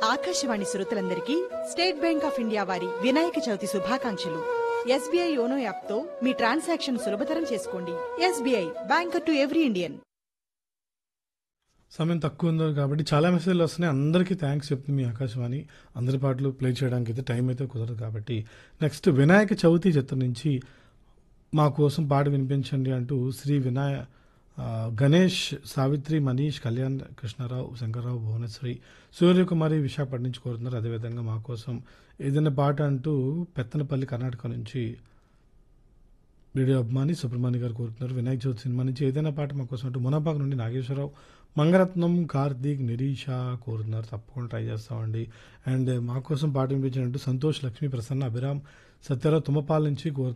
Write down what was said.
ఆకాశవాణి శ్రోతలందరికీ state bank of India వారి వినాయక చవితి శుభాకాంక్షలు ఎస్బీఐ యోనో యాప్తో మీ ట్రాన్సాక్షన్ సులభతరం చేసుకోండి SBI banker to every Indian సమయం తక్కువ ఉంది కాబట్టి చాలా మెసేజ్లు వస్తున్నాయి అందరికీ థ్యాంక్స్ చెప్తుంది మీ ఆకాశవాణి అందరి పాటలు ప్లే చేయడానికి అయితే టైం అయితే కుదరదు కాబట్టి నెక్స్ట్ వినాయక చవితి చిత్రం నుంచి మా కోసం పాట వినిపించండి అంటూ శ్రీ వినాయ ఆ, గణేష్ సావిత్రి మనీష్ కళ్యాణ్ కృష్ణారావు శంకర్రావు భువనేశ్వరి సూర్యకుమారి విశాఖపట్నం నుంచి కోరుతున్నారు అదేవిధంగా మా కోసం ఏదైనా పాట అంటూ పెత్తనపల్లి కర్ణాటక నుంచి రేడియో అభిమాని సుబ్రహ్మణ్య గారు కోరుతున్నారు వినాయక చవితి సినిమా నుంచి ఏదైనా పాట మా కోసం అంటూ మునపాక నుండి నాగేశ్వరరావు మంగరత్నం కార్తీక్ నిరీష కోరుతున్నారు తప్పకుండా ట్రై చేస్తామండి అండ్ మా కోసం పాట వినిపించినట్టు సంతోష్ లక్ష్మీ ప్రసన్న అభిరామ్ సత్యరావు తుమ్మపాల నుంచి కోరుతున్నారు